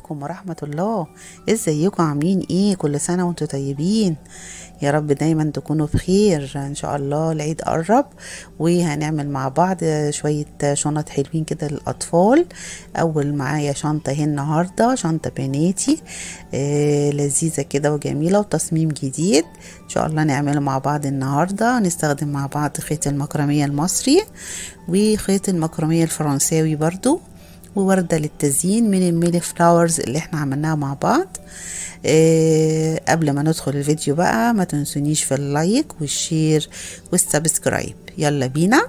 عليكم ورحمة الله ازيكم عاملين ايه كل سنة وانتم طيبين يا رب دايما تكونوا بخير ان شاء الله العيد قرب وهنعمل مع بعض شوية شنط حلوين كده للاطفال اول معايا شنطة اهي النهاردة شنطة بناتي آه لذيذة كده وجميلة وتصميم جديد ان شاء الله نعمله مع بعض النهاردة نستخدم مع بعض خيط المكرمية المصري وخيط المكرمية الفرنساوي برضو ووردة للتزيين من الميلي فلاورز اللي احنا عملناها مع بعض اه قبل ما ندخل الفيديو بقى ما تنسونيش في اللايك والشير والسبسكرايب يلا بينا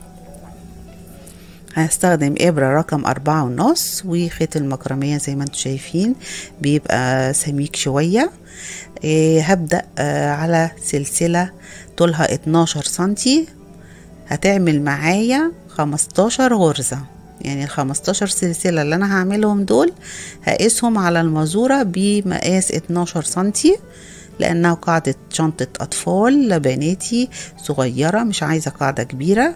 هنستخدم إبرة رقم أربعة ونص وخيط المكرمية زي ما انتم شايفين بيبقى سميك شوية اه هبدأ اه على سلسلة طولها 12 سنتي هتعمل معايا 15 غرزة يعني الخمستاشر سلسلة اللي أنا هعملهم دول هقيسهم على المزورة بمقاس اتناشر سنتي لأنها قاعدة شنطة أطفال لبناتي صغيرة مش عايزة قاعدة كبيرة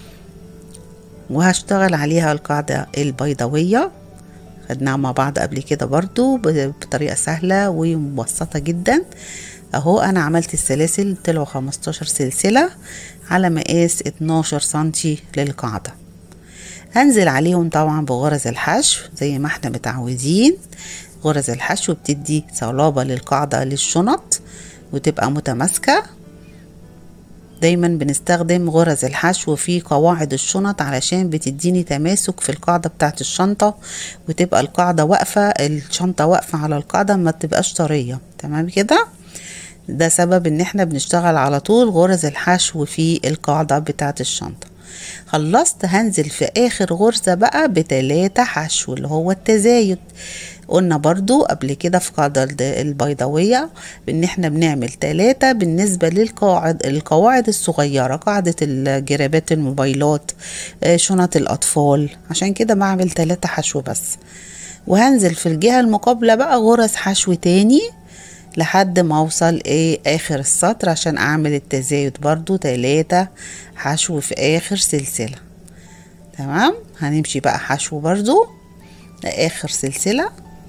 وهشتغل عليها القاعدة البيضاوية خدناها مع بعض قبل كده برضو بطريقة سهلة ومبسطة جدا اهو انا عملت السلاسل طلعوا خمستاشر سلسلة على مقاس اتناشر سنتي للقاعدة هنزل عليهم طبعا بغرز الحشو زي ما احنا متعودين غرز الحشو بتدي صلابة للقاعدة للشنط وتبقى متماسكة دايما بنستخدم غرز الحشو في قواعد الشنط علشان بتديني تماسك في القاعدة بتاعت الشنطة وتبقى القاعدة واقفة الشنطة واقفة على القاعدة ما تبقاش طرية تمام كده ده سبب ان احنا بنشتغل على طول غرز الحشو في القاعدة بتاعت الشنطة خلصت هنزل في اخر غرزة بقى بتلاتة حشو اللي هو التزايد قلنا برضو قبل كده في قاعدة البيضاوية ان احنا بنعمل تلاتة بالنسبة للقواعد القواعد الصغيرة قاعدة الجرابات الموبايلات شنط الاطفال عشان كده بعمل تلاتة حشو بس وهنزل في الجهة المقابلة بقى غرز حشو تاني لحد ما اوصل ايه اخر السطر عشان اعمل التزايد برضو تلاتة حشو في اخر سلسلة تمام هنمشي بقى حشو برضو لاخر سلسلة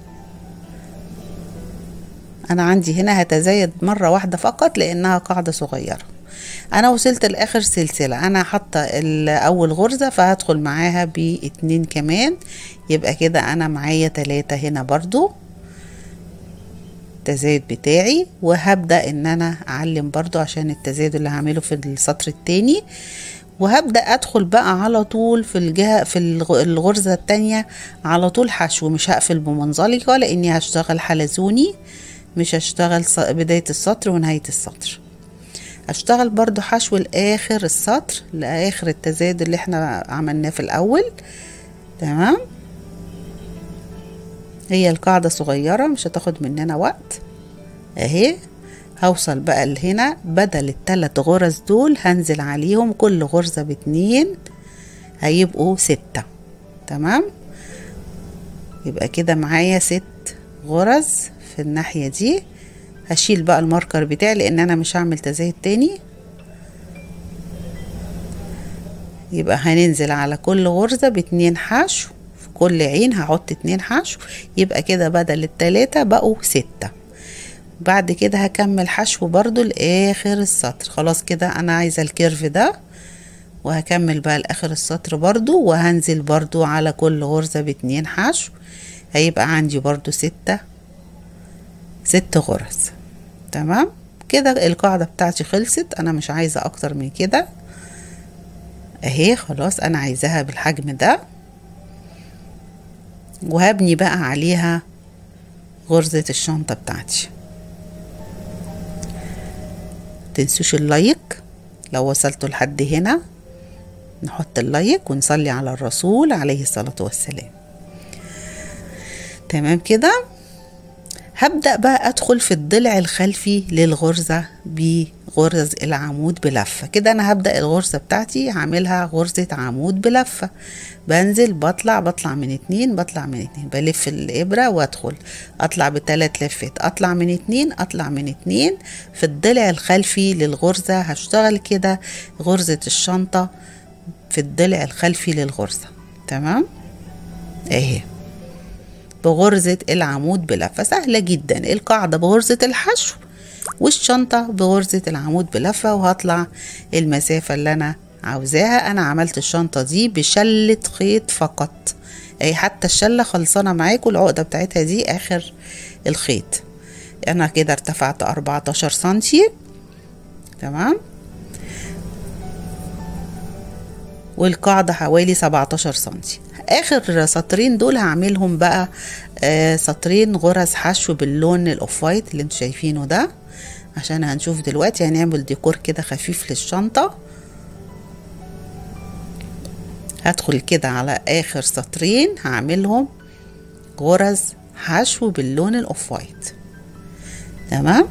انا عندي هنا هتزايد مرة واحدة فقط لانها قاعدة صغيرة انا وصلت لاخر سلسلة انا حاطة اول غرزة فهدخل معاها باتنين كمان يبقى كده انا معايا تلاتة هنا برضو التزايد بتاعي وهبدأ ان انا اعلم برضو عشان التزايد اللي هعمله في السطر التاني وهبدأ ادخل بقى على طول في الجهة في الغرزة التانية على طول حشو مش هقفل بمنزلقة لاني هشتغل حلزوني مش هشتغل بداية السطر ونهاية السطر هشتغل برضو حشو لاخر السطر لاخر التزايد اللي احنا عملناه في الاول تمام هي القاعدة صغيرة مش هتاخد مننا وقت اهي هوصل بقى لهنا بدل التلات غرز دول هنزل عليهم كل غرزة باتنين هيبقوا ستة تمام يبقى كده معايا ست غرز في الناحية دي هشيل بقى الماركر بتاعي لان انا مش هعمل تزايد تاني يبقى هننزل على كل غرزة باتنين حشو كل عين هحط اتنين حشو يبقى كده بدل التلاتة بقوا ستة بعد كده هكمل حشو برضو لاخر السطر خلاص كده انا عايزة الكيرف ده وهكمل بقى لاخر السطر برضو وهنزل برضو على كل غرزة باتنين حشو هيبقى عندي برضو ستة ست غرز تمام كده القاعدة بتاعتي خلصت انا مش عايزة اكتر من كده اهي خلاص انا عايزاها بالحجم ده وهبني بقى عليها غرزة الشنطة بتاعتي تنسوش اللايك لو وصلتوا لحد هنا نحط اللايك ونصلي على الرسول عليه الصلاة والسلام تمام كده هبدأ بقى أدخل في الضلع الخلفي للغرزة بغرز العمود بلفة كده أنا هبدأ الغرزة بتاعتي هعملها غرزة عمود بلفة بنزل بطلع بطلع من اتنين بطلع من اتنين بلف الإبرة وأدخل أطلع بتلات لفات أطلع من اتنين أطلع من اتنين في الضلع الخلفي للغرزة هشتغل كده غرزة الشنطة في الضلع الخلفي للغرزة تمام اهي بغرزة العمود بلفة سهلة جدا القاعدة بغرزة الحشو والشنطة بغرزة العمود بلفة وهطلع المسافة اللي أنا عاوزاها أنا عملت الشنطة دي بشلة خيط فقط أي حتى الشلة خلصانة معاكم العقدة بتاعتها دي آخر الخيط أنا كده ارتفعت 14 سنتي تمام والقاعدة حوالي 17 سنتي اخر سطرين دول هعملهم بقى آه سطرين غرز حشو باللون الاوف وايت اللي انتوا شايفينه ده عشان هنشوف دلوقتي هنعمل ديكور كده خفيف للشنطة هدخل كده على اخر سطرين هعملهم غرز حشو باللون الاوف وايت تمام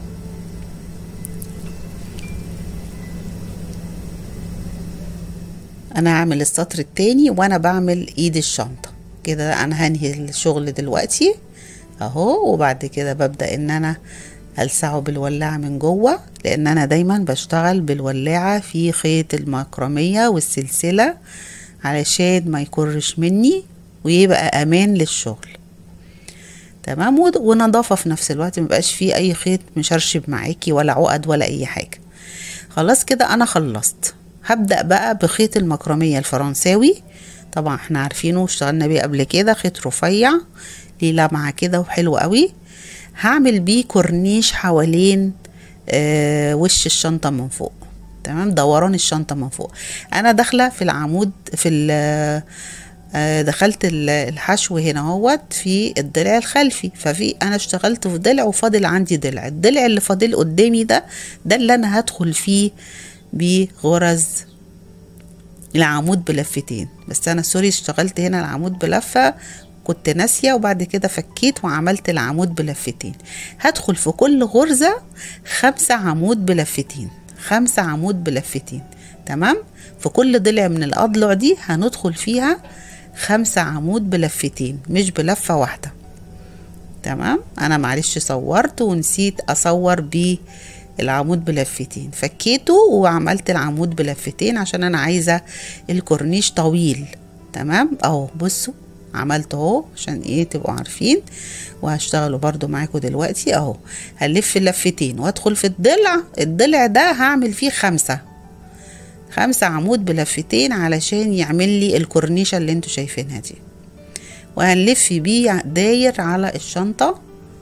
انا هعمل السطر التاني وانا بعمل ايد الشنطة كده انا هنهي الشغل دلوقتي اهو وبعد كده ببدأ ان انا ألسعه بالولاعة من جوه لأن أنا دايما بشتغل بالولاعة في خيط المكرمية والسلسلة علشان ما يكرش مني ويبقى أمان للشغل تمام ونظافة في نفس الوقت مبقاش فيه أي خيط مشرشب معاكي ولا عقد ولا أي حاجة خلاص كده أنا خلصت هبدأ بقى بخيط المكرمية الفرنساوي طبعا احنا عارفينه اشتغلنا بيه قبل كده خيط رفيع ليه لمعة كده وحلو قوي هعمل بيه كورنيش حوالين آه وش الشنطة من فوق تمام دوران الشنطة من فوق انا داخلة في العمود في آه دخلت الحشو هنا اهوت في الضلع الخلفي ففي انا اشتغلت في ضلع وفاضل عندي ضلع الضلع اللي فاضل قدامي ده ده اللي انا هدخل فيه بغرز العمود بلفتين بس انا سوري اشتغلت هنا العمود بلفة كنت ناسية وبعد كده فكيت وعملت العمود بلفتين هدخل في كل غرزة خمسة عمود بلفتين خمسة عمود بلفتين تمام في كل ضلع من الأضلع دي هندخل فيها خمسة عمود بلفتين مش بلفة واحدة تمام أنا معلش صورت ونسيت أصور بيه العمود بلفتين فكيته وعملت العمود بلفتين عشان انا عايزة الكورنيش طويل تمام اهو بصوا عملت اهو عشان ايه تبقوا عارفين وهشتغله برضو معاكم دلوقتي اهو هلف لفتين وادخل في الضلع الضلع ده هعمل فيه خمسة خمسة عمود بلفتين علشان يعمل لي الكورنيشة اللي انتوا شايفينها دي وهنلف بيه داير على الشنطة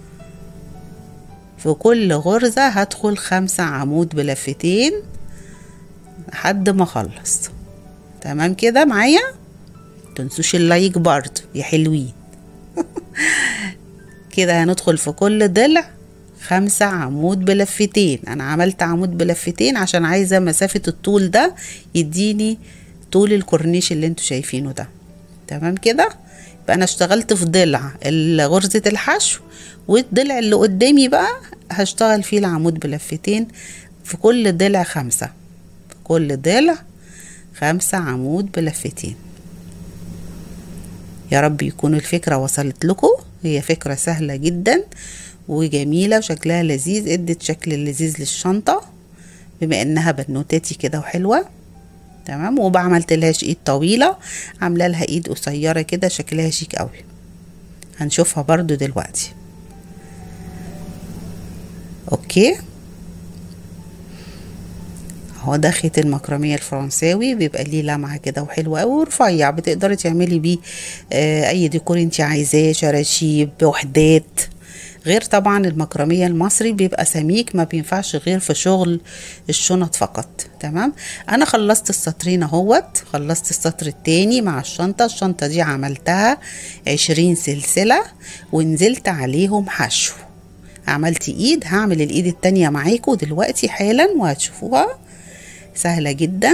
في كل غرزة هدخل خمسة عمود بلفتين لحد ما اخلص تمام كده معايا تنسوش اللايك برضه يا حلوين كده هندخل في كل ضلع خمسة عمود بلفتين انا عملت عمود بلفتين عشان عايزة مسافة الطول ده يديني طول الكورنيش اللي انتوا شايفينه ده تمام كده يبقى انا اشتغلت في ضلع غرزة الحشو والضلع اللي قدامي بقى هشتغل فيه العمود بلفتين في كل ضلع خمسة في كل ضلع خمسة عمود بلفتين يا رب يكون الفكرة وصلت لكم هي فكرة سهلة جدا وجميلة وشكلها لذيذ ادت شكل لذيذ للشنطة بما انها بنوتاتي كده وحلوة تمام وبعملت لهاش ايد طويلة عاملة لها ايد قصيرة كده شكلها شيك قوي هنشوفها برضو دلوقتي اوكي هو ده خيط المكرمية الفرنساوي بيبقى ليه لمعة كده وحلو قوي ورفيع بتقدري تعملي بيه آه اي ديكور انت عايزاه شراشيب وحدات غير طبعا المكرمية المصري بيبقى سميك ما بينفعش غير في شغل الشنط فقط تمام انا خلصت السطرين اهوت خلصت السطر التاني مع الشنطة الشنطة دي عملتها عشرين سلسلة ونزلت عليهم حشو عملت ايد هعمل الايد التانية معاكم دلوقتي حالا وهتشوفوها سهلة جدا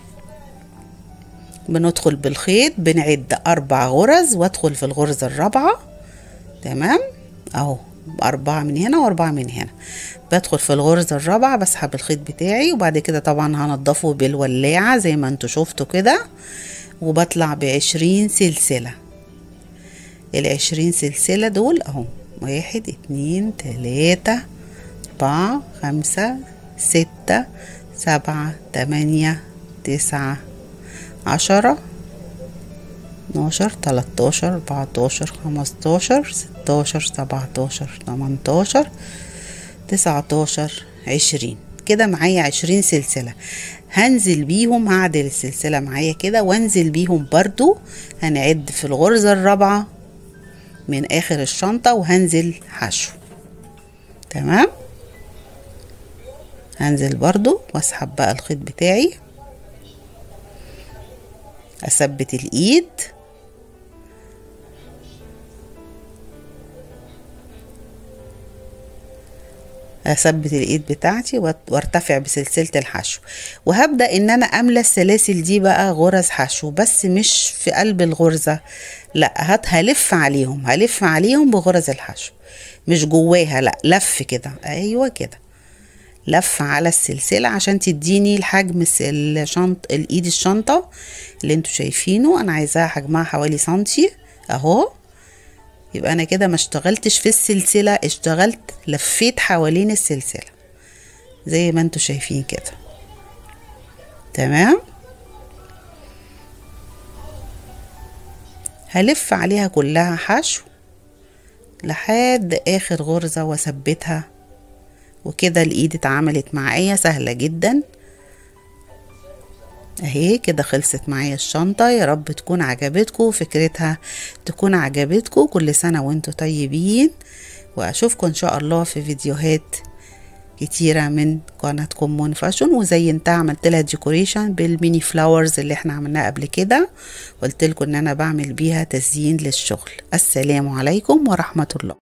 بندخل بالخيط بنعد اربع غرز وادخل في الغرزة الرابعة تمام اهو أربعة من هنا وأربعة من هنا بدخل في الغرزة الرابعة بسحب الخيط بتاعي وبعد كده طبعا هنضفه بالولاعة زي ما انتوا شفتوا كده وبطلع بعشرين سلسلة العشرين سلسلة دول اهو واحد اتنين تلاتة أربعة خمسة ستة سبعة تمانية تسعة عشرة اتناشر تلاتاشر اربعتاشر خمستاشر ستاشر سبعتاشر تمنتاشر تسعتاشر عشرين كده معايا عشرين سلسلة هنزل بيهم هعدل السلسلة معايا كده وانزل بيهم برضو هنعد في الغرزة الرابعة من اخر الشنطة وهنزل حشو تمام هنزل برضو واسحب بقى الخيط بتاعي اثبت الايد اثبت الايد بتاعتي وارتفع بسلسله الحشو وهبدا ان انا املى السلاسل دي بقى غرز حشو بس مش في قلب الغرزه لا هات هلف عليهم هلف عليهم بغرز الحشو مش جواها لا لف كده ايوه كده لف على السلسلة عشان تديني الحجم الشنط الايد الشنطة اللي انتوا شايفينه انا عايزاها حجمها حوالي سنتي اهو يبقى انا كده ما اشتغلتش في السلسلة اشتغلت لفيت حوالين السلسلة زي ما انتوا شايفين كده تمام هلف عليها كلها حشو لحد اخر غرزة واثبتها وكده الايد اتعملت معايا سهلة جدا اهي كده خلصت معايا الشنطة يا رب تكون عجبتكم فكرتها تكون عجبتكم كل سنة وانتم طيبين واشوفكم ان شاء الله في فيديوهات كتيرة من قناتكم مون فاشون وزينتها عملت لها ديكوريشن بالميني فلاورز اللي احنا عملناها قبل كده قلت لكم ان انا بعمل بيها تزيين للشغل السلام عليكم ورحمة الله